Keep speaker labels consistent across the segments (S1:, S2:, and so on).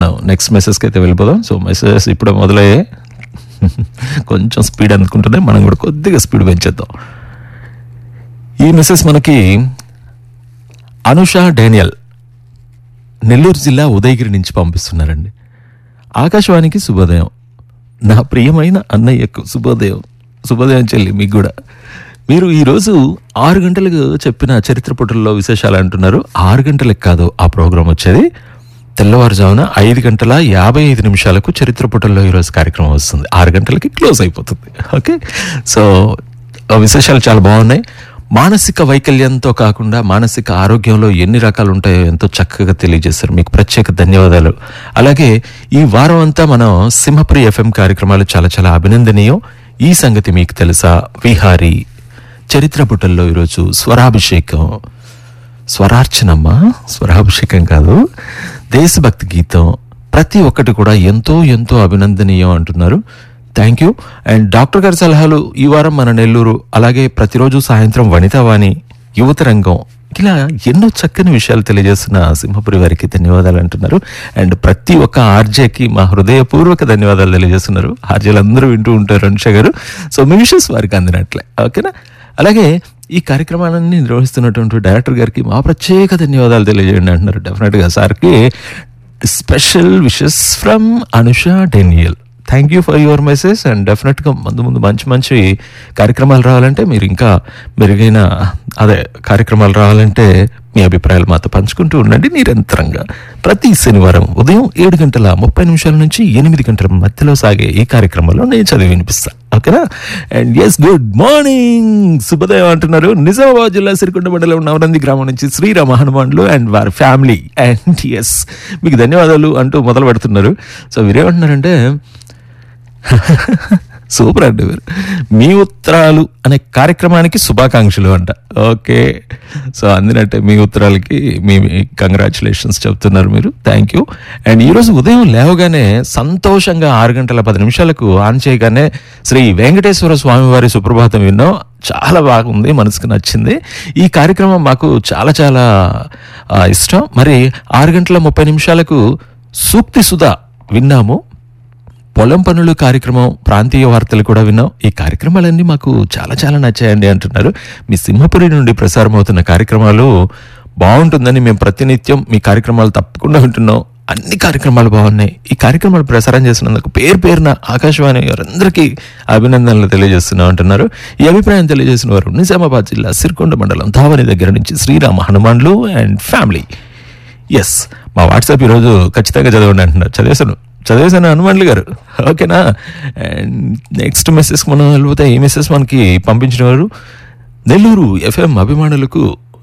S1: మనం నెక్స్ట్ మెసేజ్కి అయితే వెళ్ళిపోదాం సో మెసేజెస్ ఇప్పుడు మొదలయ్యే కొంచెం స్పీడ్ అనుకుంటున్నాయి మనం కూడా కొద్దిగా స్పీడ్ పెంచేద్దాం ఈ మెసేజ్ మనకి అనుష డేనియల్ నెల్లూరు జిల్లా ఉదయగిరి నుంచి పంపిస్తున్నారండి ఆకాశవాణికి శుభోదయం నా ప్రియమైన అన్నయ్యకు శుభోదయం శుభోదయం చెల్లి మీకు కూడా మీరు ఈరోజు ఆరు గంటలకు చెప్పిన చరిత్ర పుటల్లో విశేషాలు అంటున్నారు ఆరు గంటలకు కాదు ఆ ప్రోగ్రాం వచ్చేది తెల్లవారుజామున ఐదు గంటల యాభై ఐదు నిమిషాలకు చరిత్ర పుటల్లో ఈరోజు కార్యక్రమం వస్తుంది ఆరు గంటలకి క్లోజ్ అయిపోతుంది ఓకే సో ఆ విశేషాలు చాలా బాగున్నాయి మానసిక వైకల్యంతో కాకుండా మానసిక ఆరోగ్యంలో ఎన్ని రకాలు ఉంటాయో ఎంతో చక్కగా తెలియజేశారు మీకు ప్రత్యేక ధన్యవాదాలు అలాగే ఈ వారం అంతా మనం సింహపురి ఎఫ్ఎం కార్యక్రమాలు చాలా చాలా అభినందనీయం ఈ సంగతి మీకు తెలుసా విహారీ చరిత్ర పుటల్లో ఈరోజు స్వరాభిషేకం స్వరార్చనమ్మ స్వరాభిషేకం కాదు దేశభక్తి గీతం ప్రతి ఒక్కటి కూడా ఎంతో ఎంతో అభినందనీయం అంటున్నారు థ్యాంక్ యూ అండ్ డాక్టర్ గారి సలహాలు ఈ వారం మన నెల్లూరు అలాగే ప్రతిరోజు సాయంత్రం వనితావాణి యువత రంగం ఇలా ఎన్నో చక్కని విషయాలు తెలియజేస్తున్న సింహపురి వారికి ధన్యవాదాలు అంటున్నారు అండ్ ప్రతి ఒక్క ఆర్జేకి మా హృదయపూర్వక ధన్యవాదాలు తెలియజేస్తున్నారు ఆర్జేలు అందరూ వింటూ ఉంటారు అనుష గారు సో మీ విషయస్ వారికి అందినట్లే ఓకేనా అలాగే ఈ కార్యక్రమాలన్నీ నిర్వహిస్తున్నటువంటి డైరెక్టర్ గారికి మా ప్రత్యేక ధన్యవాదాలు తెలియజేయండి అంటున్నారు డెఫినెట్గా సార్కి special wishes from Anusha Daniel thank you for your message and డెఫినెట్గా ముందు ముందు మంచి మంచి కార్యక్రమాలు రావాలంటే మీరు ఇంకా మెరుగైన అదే కార్యక్రమాలు రావాలంటే మీ అభిప్రాయాలు మాతో పంచుకుంటూ ఉండండి నిరంతరంగా ప్రతి శనివారం ఉదయం ఏడు గంటల ముప్పై నిమిషాల నుంచి ఎనిమిది గంటల మధ్యలో సాగే ఈ కార్యక్రమంలో నేను చదివి వినిపిస్తా ఓకేనా అండ్ ఎస్ గుడ్ మార్నింగ్ శుభోదయం అంటున్నారు నిజామాబాద్ జిల్లా సిరికొండ మండలం నవరంది గ్రామం నుంచి శ్రీరామ హనుమాన్లు అండ్ వారి ఫ్యామిలీ అండ్ ఎస్ మీకు ధన్యవాదాలు అంటూ మొదలు పెడుతున్నారు సో వీరేమంటున్నారంటే సూపర్ అండి మీరు మీ ఉత్తరాలు అనే కార్యక్రమానికి శుభాకాంక్షలు అంట ఓకే సో అందినట్టే మీ ఉత్తరాలకి మీ కంగ్రాచులేషన్స్ చెప్తున్నారు మీరు థ్యాంక్ యూ అండ్ ఈరోజు ఉదయం లేవగానే సంతోషంగా ఆరు గంటల పది నిమిషాలకు ఆన్ చేయగానే శ్రీ వెంకటేశ్వర స్వామి వారి సుప్రభాతం విన్నాం చాలా బాగుంది మనసుకు నచ్చింది ఈ కార్యక్రమం మాకు చాలా చాలా ఆ, ఇష్టం మరి ఆరు గంటల ముప్పై నిమిషాలకు సూక్తి సుధా విన్నాము పొలం పనులు కార్యక్రమం ప్రాంతీయ వార్తలు కూడా విన్నాం ఈ కార్యక్రమాలన్నీ మాకు చాలా చాలా నచ్చాయండి అంటున్నారు మీ సింహపురి నుండి ప్రసారం అవుతున్న కార్యక్రమాలు బాగుంటుందని మేము ప్రతినిత్యం మీ కార్యక్రమాలు తప్పకుండా వింటున్నాం అన్ని కార్యక్రమాలు బాగున్నాయి ఈ కార్యక్రమాలు ప్రసారం చేసినందుకు పేరు పేరున ఆకాశవాణి వారందరికీ అభినందనలు తెలియజేస్తున్నాం అంటున్నారు ఈ అభిప్రాయం తెలియజేసిన వారు నిజామాబాద్ జిల్లా సిరికొండ మండలం ధావని దగ్గర నుంచి శ్రీరామ హనుమాన్లు అండ్ ఫ్యామిలీ ఎస్ మా వాట్సాప్ ఈరోజు ఖచ్చితంగా చదవండి అంటున్నారు చదివేశాను చదివేశాను హనుమాన్లు గారు ఓకేనా అండ్ నెక్స్ట్ మెసేజ్ మనం వెళ్ళిపోతే ఈ మెసేజ్ మనకి పంపించిన వారు నెల్లూరు ఎఫ్ఎం అభిమానులకు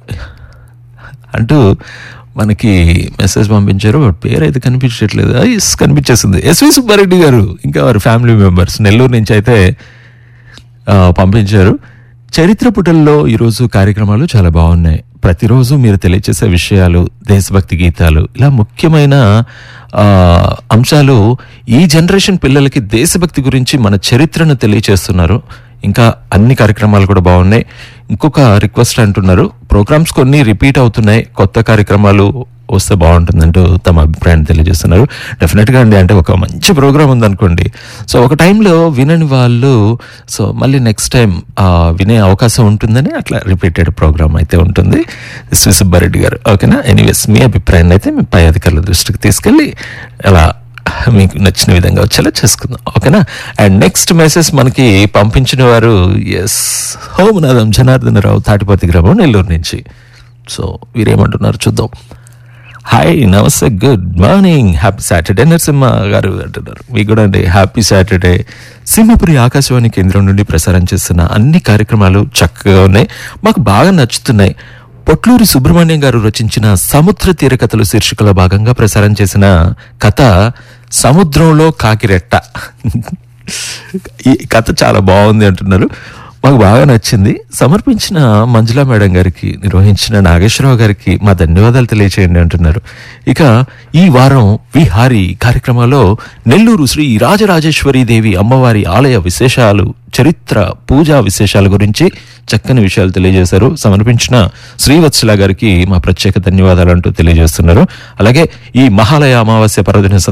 S1: అంటూ మనకి మెసేజ్ పంపించారు వాడి పేరు అయితే కనిపించట్లేదు ఎస్ కనిపించేస్తుంది ఎస్వి సుబ్బారెడ్డి గారు ఇంకా వారి ఫ్యామిలీ మెంబర్స్ నెల్లూరు నుంచి అయితే ఆ, పంపించారు చరిత్ర పుటల్లో ఈరోజు కార్యక్రమాలు చాలా బాగున్నాయి ప్రతిరోజు మీరు తెలియచేసే విషయాలు దేశభక్తి గీతాలు ఇలా ముఖ్యమైన ఆ, అంశాలు ఈ జనరేషన్ పిల్లలకి దేశభక్తి గురించి మన చరిత్రను తెలియచేస్తున్నారు ఇంకా అన్ని కార్యక్రమాలు కూడా బాగున్నాయి ఇంకొక రిక్వెస్ట్ అంటున్నారు ప్రోగ్రామ్స్ కొన్ని రిపీట్ అవుతున్నాయి కొత్త కార్యక్రమాలు వస్తే బాగుంటుందంటూ తమ అభిప్రాయాన్ని తెలియజేస్తున్నారు డెఫినెట్గా అండి అంటే ఒక మంచి ప్రోగ్రామ్ ఉందనుకోండి సో ఒక టైంలో వినని వాళ్ళు సో మళ్ళీ నెక్స్ట్ టైం వినే అవకాశం ఉంటుందని అట్లా రిపీటెడ్ ప్రోగ్రామ్ అయితే ఉంటుంది శ్రీ సుబ్బారెడ్డి గారు ఓకేనా ఎనీవేస్ మీ అభిప్రాయాన్ని అయితే మీ పై అధికారుల దృష్టికి తీసుకెళ్ళి అలా మీకు నచ్చిన విధంగా వచ్చేలా చేసుకుందాం ఓకేనా అండ్ నెక్స్ట్ మెసేజ్ మనకి పంపించిన వారు ఎస్ హోమనాథం జనార్దన రావు తాటిపతి గ్రామం నెల్లూరు నుంచి సో వీరేమంటున్నారు చూద్దాం హాయ్ నమస్తే good morning happy Saturday Narasimha garu అంటున్నారు మీకు కూడా అండి హ్యాపీ సాటర్డే సింహపురి ఆకాశవాణి కేంద్రం నుండి ప్రసారం చేస్తున్న అన్ని కార్యక్రమాలు చక్కగా ఉన్నాయి మాకు బాగా నచ్చుతున్నాయి పొట్లూరి సుబ్రహ్మణ్యం గారు రచించిన సముద్ర తీర కథలు శీర్షికలో భాగంగా ప్రసారం చేసిన కథ సముద్రంలో కాకిరెట్ట ఈ కథ చాలా బాగుంది అంటున్నారు మాకు బాగా నచ్చింది సమర్పించిన మంజులా మేడం గారికి నిర్వహించిన నాగేశ్వరరావు గారికి మా ధన్యవాదాలు తెలియచేయండి అంటున్నారు ఇక ఈ వారం విహారీ కార్యక్రమంలో నెల్లూరు శ్రీ రాజరాజేశ్వరి దేవి అమ్మవారి ఆలయ విశేషాలు చరిత్ర పూజా విశేషాల గురించి చక్కని విషయాలు తెలియజేశారు సమర్పించిన శ్రీవత్సల గారికి మా ప్రత్యేక ధన్యవాదాలు అంటూ తెలియజేస్తున్నారు అలాగే ఈ మహాలయ అమావాస్య పర్వదిన